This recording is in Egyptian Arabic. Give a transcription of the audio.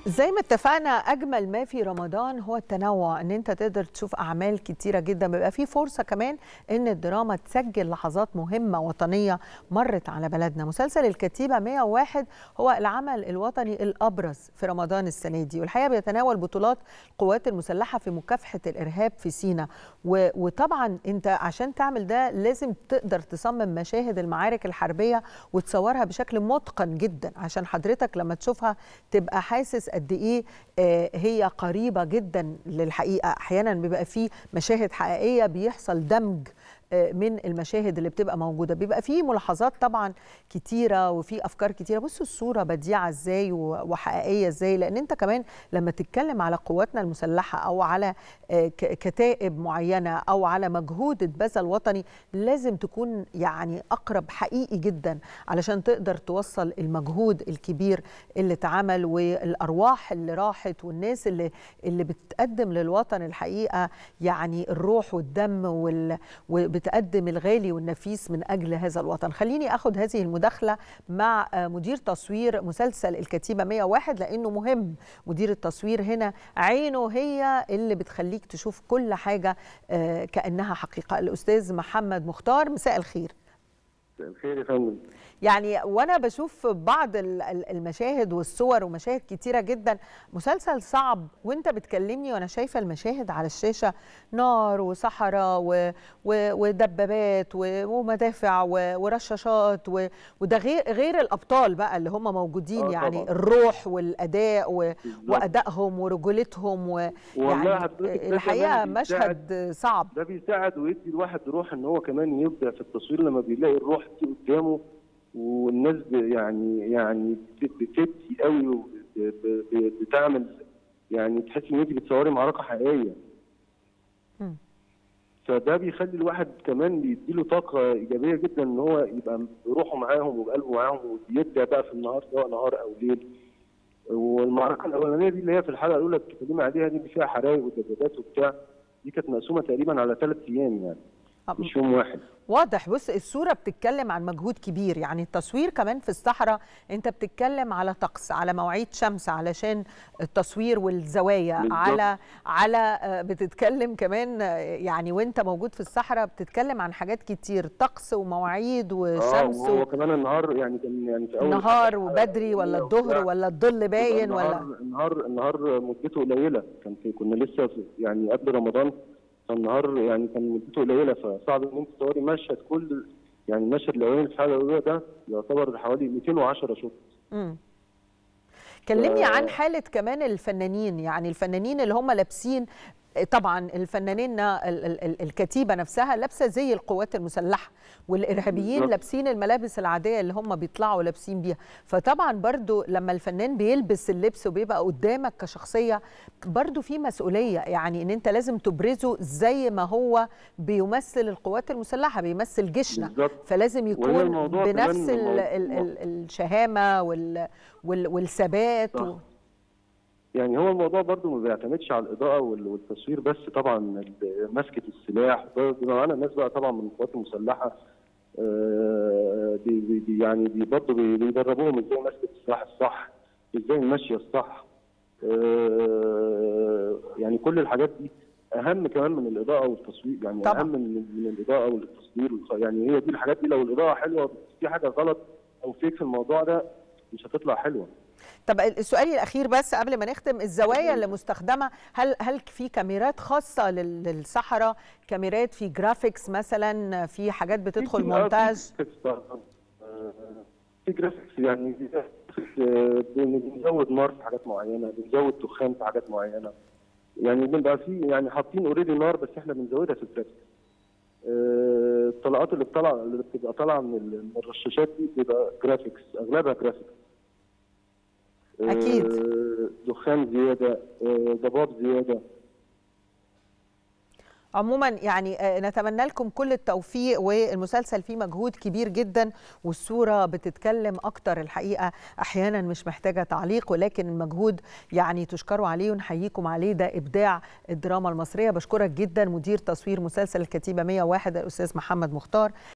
زي ما اتفقنا اجمل ما في رمضان هو التنوع ان انت تقدر تشوف اعمال كتيره جدا بيبقى في فرصه كمان ان الدراما تسجل لحظات مهمه وطنيه مرت على بلدنا مسلسل الكتيبه 101 هو العمل الوطني الابرز في رمضان السنه دي والحقيقه بيتناول بطولات القوات المسلحه في مكافحه الارهاب في سيناء وطبعا انت عشان تعمل ده لازم تقدر تصمم مشاهد المعارك الحربيه وتصورها بشكل متقن جدا عشان حضرتك لما تشوفها تبقى حاسس قد ايه هي قريبه جدا للحقيقه احيانا بيبقى في مشاهد حقيقيه بيحصل دمج من المشاهد اللي بتبقى موجوده بيبقى في ملاحظات طبعا كتيره وفي افكار كتيره بصوا الصوره بديعه ازاي وحقيقيه ازاي لان انت كمان لما تتكلم على قواتنا المسلحه او على كتائب معينه او على مجهود اتبذل وطني لازم تكون يعني اقرب حقيقي جدا علشان تقدر توصل المجهود الكبير اللي اتعمل والارواح اللي راحت والناس اللي اللي بتقدم للوطن الحقيقه يعني الروح والدم وال بتقدم الغالي والنفيس من أجل هذا الوطن خليني أخذ هذه المداخلة مع مدير تصوير مسلسل الكتيبة 101 لأنه مهم مدير التصوير هنا عينه هي اللي بتخليك تشوف كل حاجة كأنها حقيقة الأستاذ محمد مختار مساء الخير الخير يا فندم يعني وانا بشوف بعض المشاهد والصور ومشاهد كتيره جدا مسلسل صعب وانت بتكلمني وانا شايفه المشاهد على الشاشه نار وصحراء ودبابات ومدافع ورشاشات وده غير غير الابطال بقى اللي هم موجودين آه يعني طبعا. الروح والاداء وادائهم ورجولتهم ويعني الحقيقه مشهد صعب ده بيساعد ويدي الواحد روح ان هو كمان يبدع في التصوير لما بيلاقي الروح دي قدامه والناس يعني يعني بتدي قوي وبتعمل يعني تحس ان انت بتصوري معركه حقيقيه. م. فده بيخلي الواحد كمان بيديله طاقه ايجابيه جدا ان هو يبقى بروحه معاهم وبقلبه معاهم ويبدع بقى في النهار سواء نهار او ليل. والمعركه الاولانيه دي اللي هي في الحلقه الاولى اللي بتتكلمي عليها دي اللي فيها حرايق ودبابات وبتاع دي كانت مقسومه تقريبا على ثلاث ايام يعني. مش يوم واحد واضح بص الصوره بتتكلم عن مجهود كبير يعني التصوير كمان في الصحراء انت بتتكلم على طقس على مواعيد شمس علشان التصوير والزوايا بالضبط. على على بتتكلم كمان يعني وانت موجود في الصحراء بتتكلم عن حاجات كتير طقس ومواعيد وشمس اه وهو كمان النهار يعني كان يعني في اول نهار وبدري ولا الظهر ولا الظل باين ولا النهار النهار مدته قليله كان في كنا لسه يعني قبل رمضان فالنهار يعني كان مدته قليله فصعب ان انت تصوري مشهد كل يعني المشهد الاولاني في الحلقه الاولى ده يعتبر حوالي 210 شوط. امم كلمني ف... عن حاله كمان الفنانين يعني الفنانين اللي هم لابسين طبعا الفنانين الكتيبه نفسها لابسه زي القوات المسلحه والارهابيين لابسين الملابس العاديه اللي هم بيطلعوا لابسين بيها فطبعا برضو لما الفنان بيلبس اللبس وبيبقى قدامك كشخصيه برضو في مسؤوليه يعني ان انت لازم تبرزه زي ما هو بيمثل القوات المسلحه بيمثل جيشنا فلازم يكون بنفس ال ال ال الشهامه وال وال والثبات و... يعني هو الموضوع برضو ما بيعتمدش على الاضاءه والتصوير بس طبعا مسكه السلاح بما معانا الناس بقى طبعا من القوات المسلحه بي بي يعني بي برضه بيدربوهم ازاي مسكه السلاح الصح ازاي المشيه الصح يعني كل الحاجات دي اهم كمان من الاضاءه والتصوير يعني طبعا. اهم من, من الاضاءه والتصوير يعني هي دي الحاجات دي لو الاضاءه حلوه في حاجه غلط او فيك في الموضوع ده مش هتطلع حلوه طب السؤال الاخير بس قبل ما نختم الزوايا اللي مستخدمه هل هل في كاميرات خاصه للصحراء كاميرات في جرافيكس مثلا في حاجات بتدخل مونتاج في جرافيكس يعني بنزود نار في حاجات معينه بنزود دخان في حاجات معينه يعني بنبقى في يعني حاطين اوريدي نار بس احنا بنزودها في الجرافيكس الطلقات اللي بتطلع اللي بتبقى طالعه من الرشاشات دي بتبقى جرافيكس اغلبها جرافيكس اكيد دخان زياده ضباب زياده عموما يعني نتمنى لكم كل التوفيق والمسلسل فيه مجهود كبير جدا والصوره بتتكلم اكتر الحقيقه احيانا مش محتاجه تعليق ولكن المجهود يعني تشكروا عليه ونحييكم عليه ده ابداع الدراما المصريه بشكرك جدا مدير تصوير مسلسل الكتيبه 101 الاستاذ محمد مختار